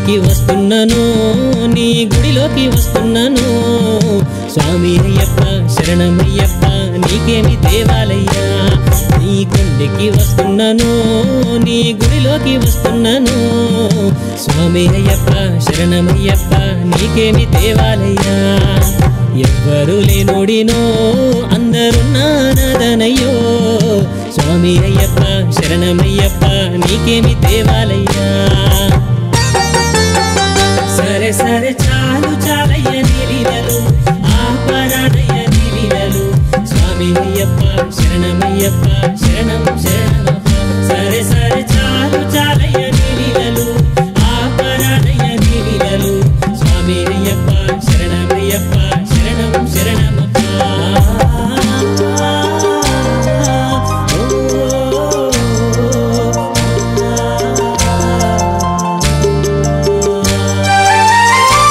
కొండెక్కి వస్తున్నాను నీ గుడిలోకి వస్తున్నాను స్వామి అయ్యప్ప శరణమయ్యప్ప నీకేమి దేవాలయ్యా నీ కొండెక్కి వస్తున్నాను నీ గుడిలోకి వస్తున్నాను స్వామి అయ్యప్ప శరణమయ్యప్ప నీకేమి దేవాలయ్యా ఎవ్వరు లేనుడినో అందరున్నానదనయ్యో స్వామి అయ్యప్ప శరణమయ్యప్ప నీకేమి దేవాలయ్యా సరే సరే చాలు చాలయ్య నీలినలు ఆపరాడయ్య నీలినలు స్వామి అయ్యప్ప శరణమయ్యప్ప శరణం శరణమప్ప సరే సరే చాలు చాలయ్య నీలినలు ఆపరాడయ్య నీలినలు స్వామి అయ్యప్ప శరణమయ్యప్ప శరణం శరణమప్ప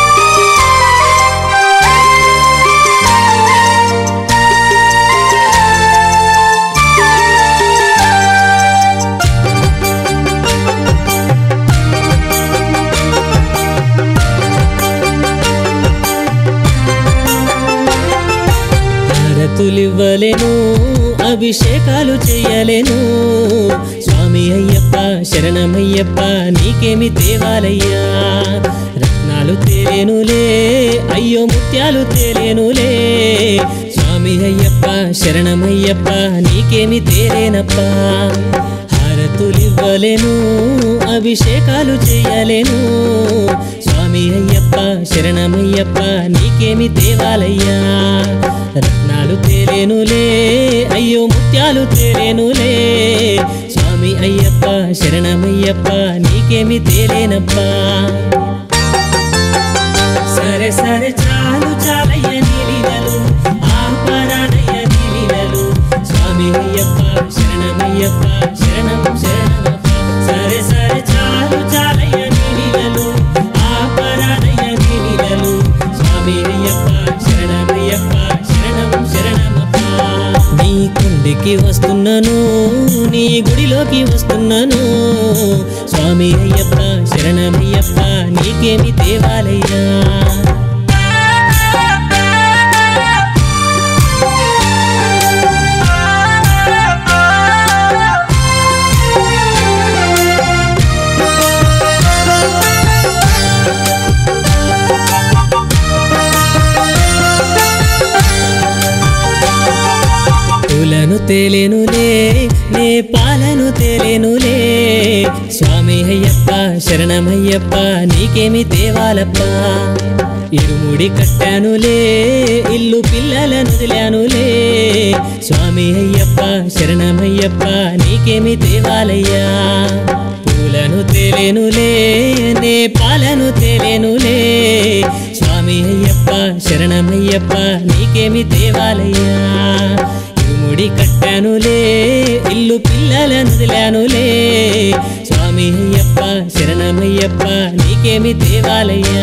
హారతులివ్వలేను అభిషేకాలు చేయలేను స్వామి అయ్యప్ప శరణమయ్యప్ప నీకేమి తేవాలయ్యా రత్నాలు తేలేనులే అయ్యో ముత్యాలు తేలేనులే స్వామి అయ్యప్ప శరణమయ్యప్ప నీకేమి తేలేనప్పా హారతులివ్వలేను అభిషేకాలు చేయలేను స్వామి అయ్యప్ప శరణమయ్యప్ప నీకేమి తేవాలయ్యా రత్నాలు తేలేనులే అయ్యో ముత్యాలు తేలేనులే స్వామి అయ్యప్ప శరణమయ్యప్ప నీకేమి తేలేనప్పా సరే సరే చాలు చాలయ్య నీలినలు ఆపరాడయ్య నీలినలు స్వామి అయ్యప్ప శరణమయ్యప్ప శరణం శరణమప్ప సరే సరే చాలు చాలయ్య నీలినలు ఆపరాడయ్య నీలినలు స్వామి అయ్యప్ప శరణమయ్యప్ప శరణం శరణమప్ప నీ కుండికి వస్తున్నాను నీ గుడిలోకి వస్తున్నాను స్వామి అయ్యప్ప శరణమయ్యప్ప నీకేమి దేవాలయ్యా పూలను తేలేనులే నే పాలను తేలేనులే స్వామి అయ్యప్ప శరణమయ్యప్ప నీకేమి దేవాలప్ప ఇరుముడి కట్టానులే ఇల్లు పిల్లలను వదిలానులే స్వామి అయ్యప్ప శరణమయ్యప్ప నీకేమి దేవాలయ్యా పూలను తేలేనులే నే పాలను తేలేనులే స్వామి అయ్యప్ప శరణమయ్యప్ప నీకేమి దేవాలయ్యా ఇరుముడి కట్టానులే ఇల్లు పిల్లలను వదిలానులే స్వామి అయ్యప్ప శరణమయ్యప్ప నీకేమి దేవాలయ్యా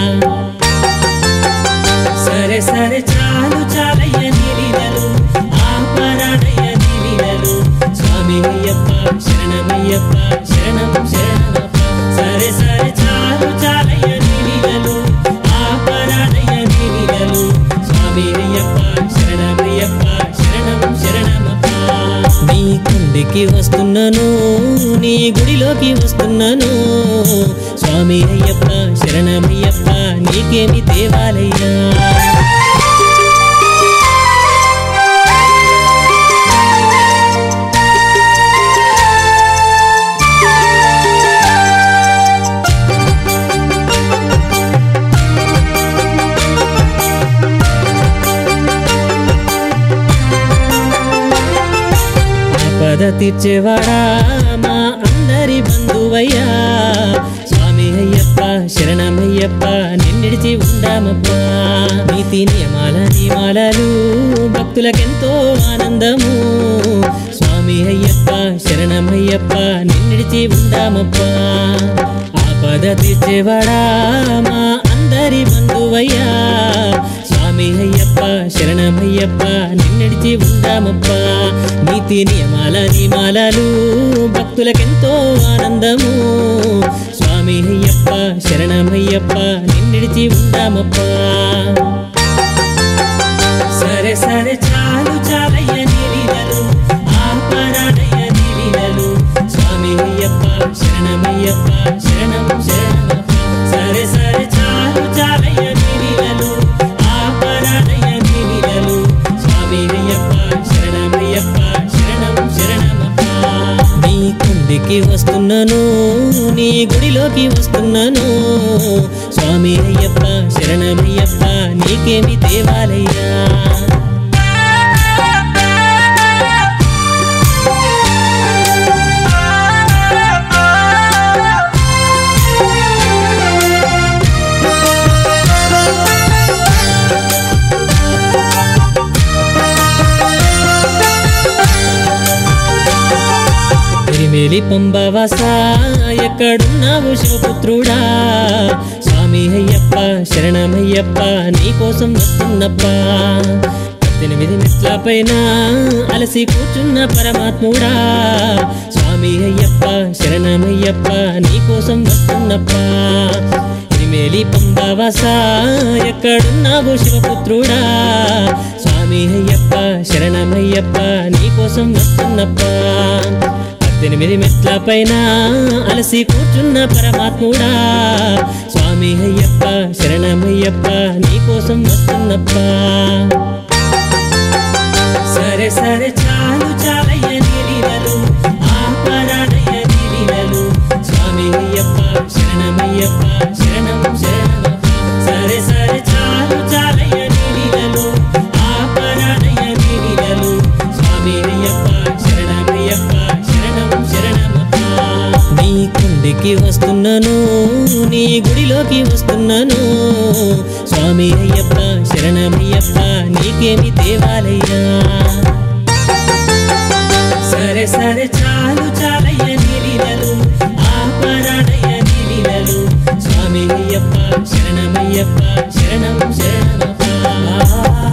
సరే సరే చాలు చాలయ్య నీలినలు ఆపరాడయ్య నీలినలు స్వామి అయ్యప్ప శరణమయ్యప్ప శరణం శరణమప్ప సరే సరే చాలు చాలయ్య నీలినలు ఆపరాడయ్య నీలినలు స్వామి అయ్యప్ప శరణమయ్యప్ప శరణం శరణమప్ప నీ కుండికి వస్తున్నాను నీ గుడిలోకి వస్తున్నాను స్వామి అయ్యప్ప శరణమయ్యప్ప నీకేమి దేవాలయ్యా ఆపద తీర్చేవాడా మా అందరి బంధువయ్యా స్వామి అయ్యప్ప శరణమయ్యప్ప నిన్నిడిచి ఉందామప్పా నీతి నియమాల నియమాలలు భక్తులకెంతో ఆనందము స్వామి అయ్యప్ప శరణమయ్యప్ప నిన్నిడిచి ఉందామప్పా ఆపద తీర్చేవాడా మా అందరి బంధువయ్యా స్వామి అయ్యప్ప శరణమయ్యప్ప నిన్నడిచి ఉందామప్ప నీతి నియమాల నియమాలలు భక్తులకెంతో ఆనందము స్వామి స్వామి అయ్యప్ప శరణమయ్యప్ప నిన్నిడిచి ఉందామప్పా సరే సరే చాలు చాలయ్య నీలీలలు ఆపరాడయ్య నీలీలలు స్వామి అయ్యప్ప శరణమయ్యప్ప శరణం శరణమప్ప సరే సరే చాలు చాలయ్య నీలీలలు ఆపరాడయ్య నీలీలలు స్వామి అయ్యప్ప శరణమయ్యప్ప శరణం శరణమప్ప నీ కుండికి వస్తున్నాను నీ గుడిలోకి వస్తున్నాను స్వామి అయ్యప్ప శరణమయ్యప్ప నీకేమి దేవాలయ్యా తిరిమేలి పంబవాస ఎక్కడున్నావు శివపుత్రుడా స్వామి అయ్యప్ప శరణమయ్యప్ప నీకోసం వస్తున్నప్పా పద్దెనిమిది మెట్ల పైన అలసి కూర్చున్న పరమాత్ముడా స్వామి అయ్యప్ప శరణమయ్యప్ప నీకోసం వస్తున్నప్పా తిరిమేలి పంబవాస ఎక్కడున్నావు శివపుత్రుడా స్వామి అయ్యప్ప శరణమయ్యప్ప నీకోసం వస్తున్నప్పా పద్దెనిమిది మెట్ల పైన అలసి కూర్చున్న పరమాత్ముడా స్వామి అయ్యప్ప శరణమయ్యప్ప నీకోసం వస్తున్నప్పా సరే సరే చాలు చాలయ్య నీలీలలు ఆపరాడయ్య నీలీలలు స్వామి అయ్యప్ప శరణమయ్యప్ప శరణం శరణమప్ప సరే సరే చాలు చాలయ్య నీలీలలు ఆపరాడయ్య నీలీలలు స్వామి అయ్యప్ప శరణమయ్యప్ప శరణం శరణమప్ప నీ కుండికి వస్తున్నాను నీ గుడిలోకి వస్తున్నాను స్వామి అయ్యప్ప శరణమయ్యప్ప నీకేమి దేవాలయ్యా సరే సరే చాలు చాలయ్య నీలీలలు ఆపరాడయ్య నీలీలలు స్వామి అయ్యప్ప శరణమయ్యప్ప శరణం శరణమప్ప